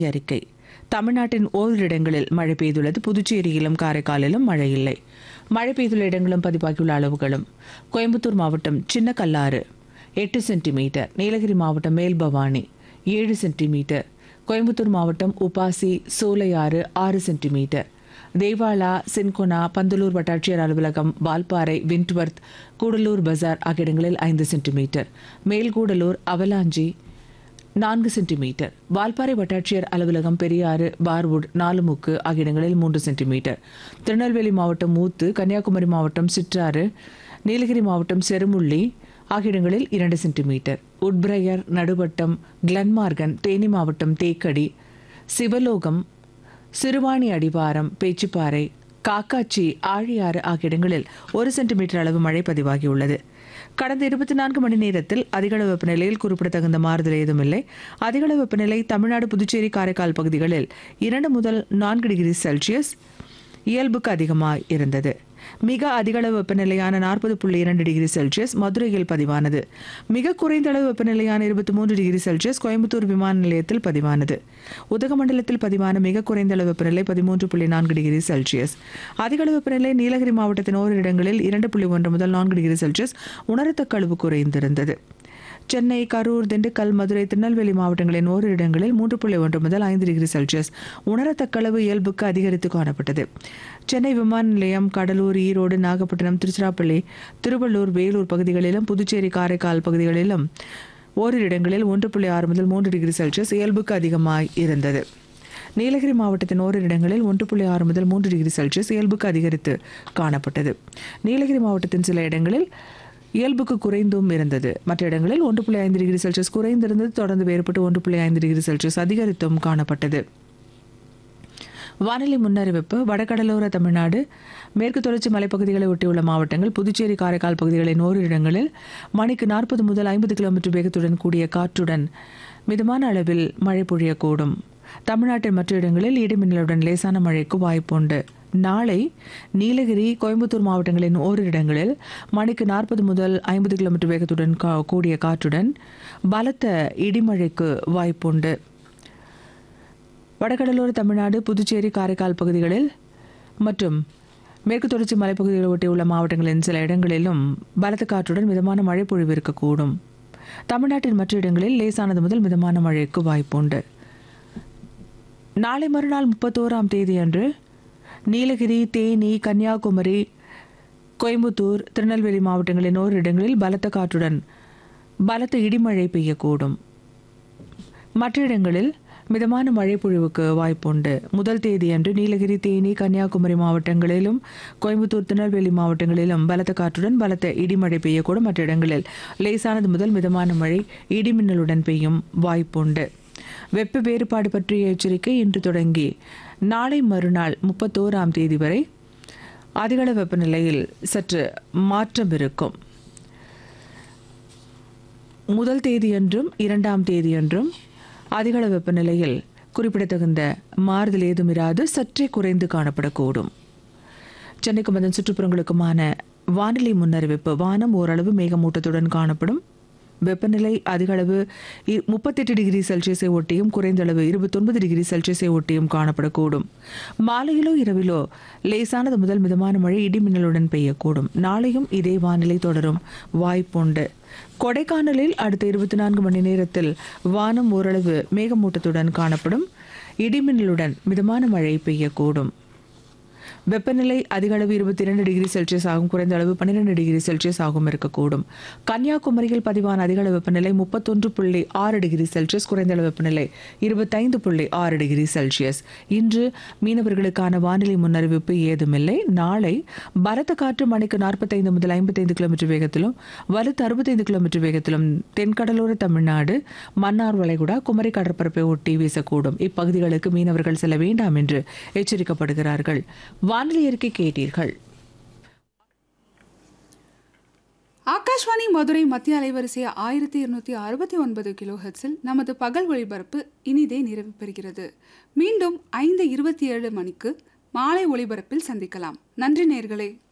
அறிக்கை தமிழ்நாட்டின் ஓரிரு இடங்களில் மழை பெய்துள்ளது புதுச்சேரியிலும் காரைக்காலிலும் மழை இல்லை மழை பெய்துள்ள இடங்களும் பதிவாகியுள்ள அளவுகளும் கோயம்புத்தூர் மாவட்டம் சின்ன கல்லாறு எட்டு சென்டிமீட்டர் நீலகிரி மாவட்டம் மேல்பவானி ஏழு சென்டிமீட்டர் கோயம்புத்தூர் மாவட்டம் உபாசி சோலையாறு ஆறு சென்டிமீட்டர் தேவாலா சின்கொனா பந்தலூர் வட்டாட்சியர் அலுவலகம் வால்பாறை விண்ட்வர்த் கூடலூர் பஜார் ஆகிய இடங்களில் ஐந்து சென்டிமீட்டர் மேல்கூடலூர் அவலாஞ்சி நான்கு சென்டிமீட்டர் வால்பாறை வட்டாட்சியர் அலுவலகம் பெரியாறு பார்வுட் நாலுமுக்கு ஆகிய இடங்களில் மூன்று சென்டிமீட்டர் திருநெல்வேலி மாவட்டம் மூத்து கன்னியாகுமரி மாவட்டம் சிற்றாறு நீலகிரி மாவட்டம் செருமுள்ளி ஆகிய இடங்களில் இரண்டு centimetre Woodbriar Naduvattam Glenmorgan Theni மாவட்டம் தேக்கடி சிவலோகம் சிறுவாணி அடிவாரம் பேச்சுப்பாறை காக்காச்சி ஆழியாறு ஆகிய இடங்களில் ஒரு சென்டிமீட்டர் அளவு மழை பதிவாகியுள்ளது கடந்த இருபத்தி நான்கு மணி நேரத்தில் அதிகளவு வெப்பநிலையில் குறிப்பிடத்தகுந்த மாறுதல் ஏதுமில்லை அதிகளவு வெப்பநிலை தமிழ்நாடு புதுச்சேரி காரைக்கால் பகுதிகளில் இரண்டு முதல் நான்கு டிகிரி செல்சியஸ் இயல்புக்கு அதிகமாக இருந்தது மிக அதிகளவு வெப்பநிலையான நாற்பது புள்ளி இரண்டு டிகிரி செல்சியஸ் மதுரையில் பதிவானது மிக குறைந்த அளவு வெப்பநிலையான இருபத்தி மூன்று டிகிரி செல்சியஸ் கோயம்புத்தூர் விமான நிலையத்தில் பதிவானது உதகமண்டலத்தில் பதிவான மிக குறைந்த அளவு வெப்பநிலை பதிமூன்று புள்ளி நான்கு டிகிரி செல்சியஸ் அதிகளவு வெப்பநிலை நீலகிரி மாவட்டத்தின் ஓரிரு இடங்களில் இரண்டு புள்ளி ஒன்று முதல் நான்கு டிகிரி செல்சியஸ் உணரத்தக்க அளவு குறைந்திருந்தது சென்னை கரூர் திண்டுக்கல் மதுரை திருநெல்வேலி மாவட்டங்களின் ஓரிரு இடங்களில் மூன்று புள்ளி ஒன்று முதல் ஐந்து டிகிரி செல்சியஸ் உணரத்தக்க அளவு இயல்புக்கு அதிகரித்து காணப்பட்டது சென்னை விமான நிலையம் கடலூர் ஈரோடு நாகப்பட்டினம் திருச்சிராப்பள்ளி திருவள்ளூர் வேலூர் பகுதிகளிலும் புதுச்சேரி காரைக்கால் பகுதிகளிலும் ஓரிரு இடங்களில் ஒன்று புள்ளி ஆறு முதல் மூன்று டிகிரி செல்சியஸ் இயல்புக்கு அதிகமாய் இருந்தது நீலகிரி மாவட்டத்தின் ஓரிரு இடங்களில் ஒன்று புள்ளி ஆறு முதல் மூன்று டிகிரி செல்சியஸ் இயல்புக்கு அதிகரித்து காணப்பட்டது நீலகிரி மாவட்டத்தின் சில இடங்களில் இயல்புக்கு குறைந்தும் இருந்தது மற்ற இடங்களில் ஒன்று புள்ளி ஐந்து டிகிரி செல்சியஸ் குறைந்திருந்தது தொடர்ந்து வேறுபட்டு ஒன்று புள்ளி ஐந்து டிகிரி செல்சியஸ் அதிகரித்தும் காணப்பட்டது வானிலை முன்னறிவிப்பு வடகடலோர தமிழ்நாடு மேற்கு தொடர்ச்சி மலைப்பகுதிகளை ஒட்டியுள்ள மாவட்டங்கள் புதுச்சேரி காரைக்கால் பகுதிகளின் ஓரிரு இடங்களில் மணிக்கு நாற்பது முதல் ஐம்பது கிலோமீட்டர் வேகத்துடன் கூடிய காற்றுடன் மிதமான அளவில் மழை பொழியக்கூடும் தமிழ்நாட்டின் மற்ற இடங்களில் இடிமின்னலுடன் லேசான மழைக்கு வாய்ப்புண்டு நாளை நீலகிரி கோயம்புத்தூர் மாவட்டங்களின் ஓரிரு இடங்களில் மணிக்கு நாற்பது முதல் ஐம்பது கிலோமீட்டர் வேகத்துடன் கா- கூடிய காற்றுடன் பலத்த இடிமழைக்கு வாய்ப்புண்டு வடகடலோர தமிழ்நாடு புதுச்சேரி காரைக்கால் பகுதிகளில் மற்றும் மேற்கு தொடர்ச்சி மலைப்பகுதிகளை ஒட்டியுள்ள மாவட்டங்களின் சில இடங்களிலும் பலத்த காற்றுடன் மிதமான மழை பொழிவு இருக்கக்கூடும் தமிழ்நாட்டின் மற்ற இடங்களில் லேசானது முதல் மிதமான மழைக்கு வாய்ப்புண்டு நாளை மறுநாள் முப்பத்தோராம் தேதியன்று நீலகிரி தேனி கன்னியாகுமரி கோயம்புத்தூர் திருநெல்வேலி மாவட்டங்களின் ஓரிரு இடங்களில் பலத்த காற்றுடன் பலத்த இடிமழை பெய்யக்கூடும் மற்ற இடங்களில் மிதமான மழை பொழிவுக்கு வாய்ப்புண்டு முதல் தேதியன்று நீலகிரி தேனி கன்னியாகுமரி மாவட்டங்களிலும் கோயம்புத்தூர் திருநெல்வேலி மாவட்டங்களிலும் பலத்த காற்றுடன் பலத்த இடிமழை பெய்யக்கூடும் மற்ற இடங்களில் லேசானது முதல் மிதமான மழை இடிமின்னலுடன் பெய்யும் வாய்ப்புண்டு வெப்ப வேறுபாடு பற்றிய எச்சரிக்கை இன்று தொடங்கி நாளை மறுநாள் முப்பத்தோராம் தேதி வரை அதிகள வெப்பநிலையில் சற்று மாற்றம் இருக்கும் முதல் தேதியன்றும் இரண்டாம் தேதியன்றும் அதிகள வெப்பநிலையில் குறிப்பிடத்தகுந்த மாறுதல் ஏதும் இராது சற்றே குறைந்து காணப்படக்கூடும் சென்னைக்கும் அதன் சுற்றுப்புறங்களுக்குமான வானிலை முன்னறிவிப்பு வானம் ஓரளவு மேகமூட்டத்துடன் காணப்படும் வெப்பநிலை அதிகளவு இ- முப்பத்தெட்டு டிகிரி செல்சியஸை ஒட்டியும் குறைந்தளவு இருபத்தொன்பது டிகிரி செல்சியஸை ஒட்டியும் காணப்படக்கூடும் மாலையிலோ இரவிலோ லேசானது முதல் மிதமான மழை இடிமின்னலுடன் பெய்யக்கூடும் நாளையும் இதே வானிலை தொடரும் வாய்ப்புண்டு கொடைக்கானலில் அடுத்த இருபத்தி நான்கு மணி நேரத்தில் வானம் ஓரளவு மேகமூட்டத்துடன் காணப்படும் இடிமின்னலுடன் மிதமான மழை பெய்யக்கூடும் வெப்பநிலை அதிக அளவு இருபத்தி இரண்டு டிகிரி செல்சியஸ் ஆகும் குறைந்த அளவு பன்னிரெண்டு டிகிரி செல்சியஸ் ஆகும் இருக்கக்கூடும் கன்னியாகுமரியில் பதிவான அதிக அளவு வெப்பநிலை முப்பத்தொன்று புள்ளி ஆறு டிகிரி செல்சியஸ் குறைந்த அளவு வெப்பநிலை இருபத்தைந்து புள்ளி ஆறு டிகிரி செல்சியஸ் இன்று மீனவர்களுக்கான வானிலை முன்னறிவிப்பு ஏதுமில்லை நாளை பலத்த காற்று மணிக்கு நாற்பத்தைந்து முதல் ஐம்பத்தைந்து கிலோமீட்டர் வேகத்திலும் வலுத்து அறுபத்தைந்து கிலோமீட்டர் வேகத்திலும் தென்கடலோர தமிழ்நாடு மன்னார் வளைகுடா குமரி கடற்பரப்பை ஒட்டி வீசக்கூடும் இப்பகுதிகளுக்கு மீனவர்கள் செல்ல வேண்டாம் என்று எச்சரிக்கப்படுகிறார்கள் வானிலை அறிக்கை கேட்டீர்கள் ஆகாஷ்வாணி மதுரை மத்திய அலைவரிசை ஆயிரத்தி இருநூத்தி அறுபத்தி ஒன்பது கிலோ ஹெர்ட்ஸில் நமது பகல் ஒளிபரப்பு இனிதே நிறைவு பெறுகிறது மீண்டும் ஐந்து இருபத்தி ஏழு மணிக்கு மாலை ஒளிபரப்பில் சந்திக்கலாம் நன்றி நேர்களே